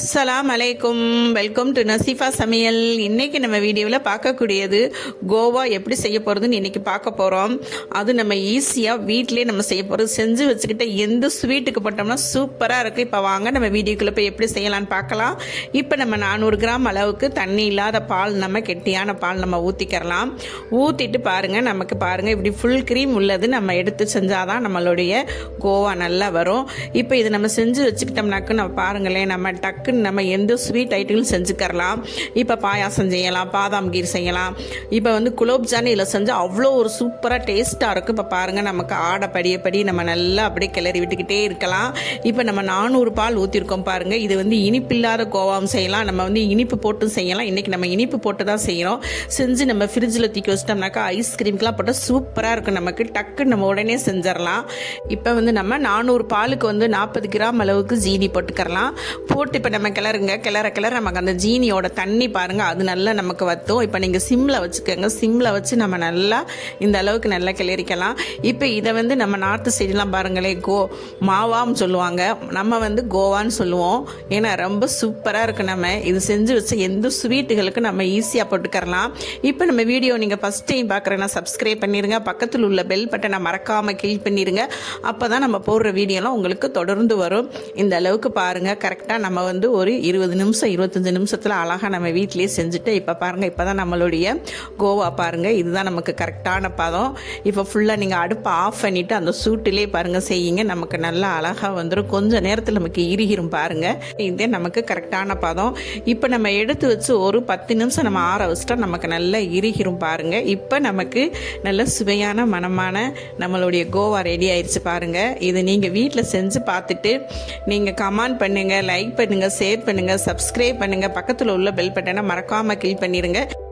அஸ்ஸலாம் அலைக்கும் welcome to நசீஃபா சமையல் இன்னைக்கு நம்ம வீடியோவில் பார்க்கக்கூடியது கோவா எப்படி செய்ய போகிறதுன்னு இன்னைக்கு பார்க்க போகிறோம் அது நம்ம ஈஸியாக வீட்டிலே நம்ம செய்ய போகிறது செஞ்சு வச்சுக்கிட்ட எந்த ஸ்வீட்டுக்கு போட்டோம்னா சூப்பராக இருக்குது இப்போ வாங்க நம்ம வீடியோக்குள்ளே போய் எப்படி செய்யலாம்னு பார்க்கலாம் இப்போ நம்ம நானூறு கிராம் அளவுக்கு தண்ணி இல்லாத பால் நம்ம கெட்டியான பால் நம்ம ஊற்றிக்கிறலாம் ஊற்றிட்டு பாருங்கள் நமக்கு பாருங்கள் இப்படி ஃபுல் க்ரீம் உள்ளது நம்ம எடுத்து செஞ்சாதான் நம்மளுடைய கோவா நல்லா வரும் இப்போ இது நம்ம செஞ்சு வச்சுக்கிட்டோம்னாக்க நம்ம பாருங்களேன் நம்ம டக்குன்னு நம்ம எந்த ஸ்வீட் ஐட்டங்களும் செஞ்சுக்கரலாம் இப்போ பாயாசம் செய்யலாம் பாதாம் கீர் செய்யலாம் இப்போ வந்து குலோப்ஜான் இதில் செஞ்சால் அவ்வளோ ஒரு சூப்பராக டேஸ்ட்டாக இருக்கும் இப்போ பாருங்கள் நமக்கு ஆடை படியப்படி நம்ம நல்லா அப்படியே கிளறி விட்டுக்கிட்டே இருக்கலாம் இப்போ நம்ம நானூறு பால் ஊற்றிருக்கோம் பாருங்கள் இது வந்து இனிப்பில்லாத கோவாவும் செய்யலாம் நம்ம வந்து இனிப்பு போட்டும் செய்யலாம் இன்றைக்கி நம்ம இனிப்பு போட்டு தான் செய்கிறோம் செஞ்சு நம்ம ஃப்ரிட்ஜில் தூக்கி வச்சிட்டோம்னாக்கா ஐஸ்கிரீம்க்கெலாம் போட்டால் சூப்பராக இருக்கும் நமக்கு டக்குன்னு நம்ம உடனே செஞ்சிடலாம் இப்போ வந்து நம்ம நானூறு பாலுக்கு வந்து நாற்பது கிராம் அளவுக்கு ஜீனி போட்டுக்கரலாம் போட்டு இப்போ நம்ம கிளறுங்க கிளற கிளற நமக்கு அந்த ஜீனியோட தண்ணி பாருங்க அது நல்லா நமக்கு வத்தும் இப்போ நீங்கள் சிம்மில் வச்சுக்கோங்க சிம்மில் வச்சு நம்ம நல்லா இந்த அளவுக்கு நல்லா கிளறிக்கலாம் இப்போ இதை வந்து நம்ம நார்த்து சைடுலாம் பாருங்களே கோ மாவான்னு சொல்லுவாங்க நம்ம வந்து கோவான்னு சொல்லுவோம் ஏன்னா ரொம்ப சூப்பராக இருக்கு நம்ம இது செஞ்சு வச்ச எந்த ஸ்வீட்டுகளுக்கு நம்ம ஈஸியாக போட்டுக்கரலாம் இப்போ நம்ம வீடியோ நீங்கள் ஃபஸ்ட் டைம் பார்க்குறேன்னா சப்ஸ்கிரைப் பண்ணிடுங்க பக்கத்தில் உள்ள பெல் பட்டனை மறக்காமல் கிளிக் பண்ணிடுங்க அப்போ தான் நம்ம போடுற வீடியோலாம் உங்களுக்கு தொடர்ந்து வரும் இந்த அளவுக்கு பாருங்கள் கரெக்டாக நம்ம வந்து ஒரு இருபது நிமிஷம் இருபத்தஞ்சி நிமிஷத்தில் அழகாக நம்ம வீட்டிலேயே செஞ்சுட்டு இப்போ பாருங்கள் இப்போ தான் நம்மளுடைய கோவா பாருங்கள் இதுதான் நமக்கு கரெக்டான பதம் இப்போ ஃபுல்லாக நீங்கள் அடுப்பை ஆஃப் பண்ணிவிட்டு அந்த சூட்டிலே பாருங்கள் செய்யுங்க நமக்கு நல்லா அழகாக வந்துடும் கொஞ்சம் நேரத்தில் நமக்கு இறுகிரும் பாருங்கள் இதே நமக்கு கரெக்டான பதம் இப்போ நம்ம எடுத்து வச்சு ஒரு பத்து நிமிஷம் நம்ம ஆற வச்சுட்டா நமக்கு நல்லா இறுகிரும் பாருங்கள் இப்போ நமக்கு நல்ல சுவையான மனமான நம்மளுடைய கோவா ரெடி ஆயிடுச்சு பாருங்கள் இது நீங்கள் வீட்டில் செஞ்சு பார்த்துட்டு நீங்கள் கமெண்ட் பண்ணுங்கள் லைக் பண்ணுங்கள் ஷேர் பண்ணுங்கள் சப்ஸ்கிரைப் பண்ணுங்கள் பக்கத்தில் உள்ள பெல் பட்டனை மறக்காமல் கிளிக் பண்ணிடுங்க